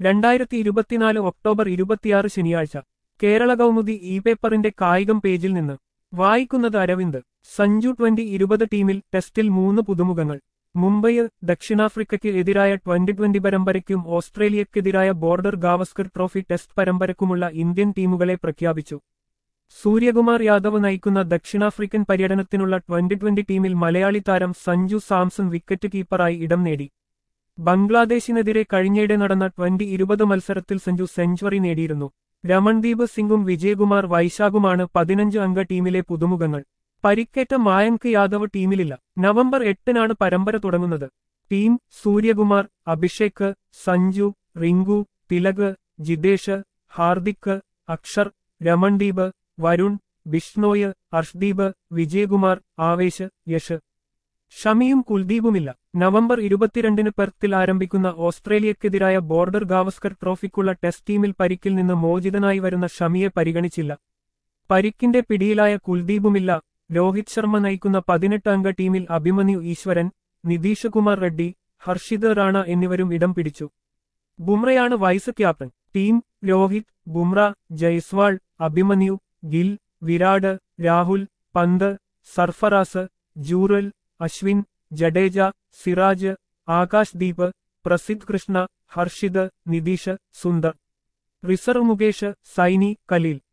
രണ്ടായിരത്തി ഇരുപത്തിനാല് ഒക്ടോബർ ഇരുപത്തിയാറ് ശനിയാഴ്ച കേരള കൗമുദി ഇ പേപ്പറിന്റെ കായികം പേജിൽ നിന്ന് വായിക്കുന്നത് അരവിന്ദ് സഞ്ജു ട്വന്റി ഇരുപത് ടീമിൽ ടെസ്റ്റിൽ മൂന്ന് പുതുമുഖങ്ങൾ മുംബൈ ദക്ഷിണാഫ്രിക്കയ്ക്ക് എതിരായ ട്വന്റി ട്വന്റി പരമ്പരയ്ക്കും ഓസ്ട്രേലിയയ്ക്കെതിരായ ബോർഡർ ഗാവസ്കർ ട്രോഫി ടെസ്റ്റ് പരമ്പരക്കുമുള്ള ഇന്ത്യൻ ടീമുകളെ പ്രഖ്യാപിച്ചു സൂര്യകുമാർ യാദവ് നയിക്കുന്ന ദക്ഷിണാഫ്രിക്കൻ പര്യടനത്തിനുള്ള ട്വന്റി ട്വന്റി ടീമിൽ മലയാളി താരം സഞ്ജു സാംസൺ വിക്കറ്റ് കീപ്പറായി ഇടം നേടി ബംഗ്ലാദേശിനെതിരെ കഴിഞ്ഞയിടെ നടന്ന ട്വന്റി ഇരുപത് മത്സരത്തിൽ സഞ്ജു സെഞ്ചുറി നേടിയിരുന്നു രമൺദീപ് സിംഗും വിജയകുമാർ വൈശാഖുമാണ് പതിനഞ്ച് അംഗ ടീമിലെ പുതുമുഖങ്ങൾ പരിക്കേറ്റ മായങ്ക് യാദവ് ടീമിലില്ല നവംബർ എട്ടിനാണ് പരമ്പര തുടങ്ങുന്നത് ടീം സൂര്യകുമാർ അഭിഷേക് സഞ്ജു റിങ്കു തിലക് ജിതേഷ് ഹാർദിക് അക്ഷർ രമൺദീപ് വരുൺ ബിഷ്ണോയ് അർഷ്ദീപ് വിജയകുമാർ ആവേശ് യശ് ഷമിയും കുൽദീപുമില്ല നവംബർ ഇരുപത്തിരണ്ടിന് പെർത്തിൽ ആരംഭിക്കുന്ന ഓസ്ട്രേലിയക്കെതിരായ ബോർഡർ ഗാവസ്കർ ട്രോഫിക്കുള്ള ടെസ്റ്റ് ടീമിൽ പരിക്കിൽ നിന്ന് മോചിതനായി വരുന്ന ഷമിയെ പരിഗണിച്ചില്ല പരിക്കിന്റെ പിടിയിലായ കുൽദീപുമില്ല രോഹിത് ശർമ്മ നയിക്കുന്ന പതിനെട്ട് അംഗ ടീമിൽ അഭിമന്യു ഈശ്വരൻ നിതീഷ് കുമാർ റെഡ്ഡി ഹർഷിത് റാണ എന്നിവരും ഇടം പിടിച്ചു ബുംറയാണ് vice captain team Rohit Bumrah Jaiswal Abhimanyu Gill Virat Rahul Pant Sarfaraz Jurel Ashwin Jadeja Siraj Akash Deep Prasidh Krishna Harshit Nitish Sundar reserve Mukesh Saini കലീൽ